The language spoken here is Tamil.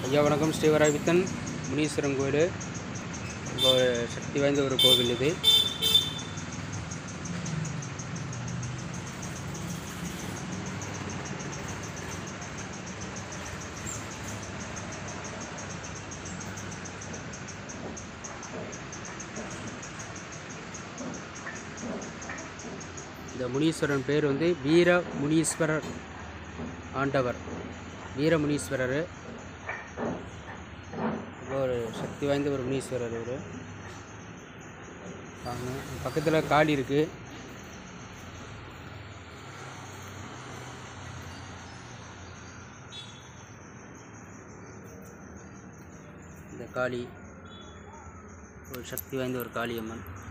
ஐயா வணக்கம் ஸ்ரீவராவித்தன் முனீஸ்வரன் கோயில் ரொம்ப சக்தி வாய்ந்த ஒரு கோவில் இது இந்த முனீஸ்வரன் பேர் வந்து வீர முனீஸ்வரர் ஆண்டவர் வீர முனீஸ்வரர் ரொம்ப ஒரு சக்தி வாய்ந்த ஒரு முனீஸ்வரர் இவர் வாங்க பக்கத்தில் காளி இருக்குது இந்த காளி ஒரு சக்தி வாய்ந்த ஒரு காளியம்மன்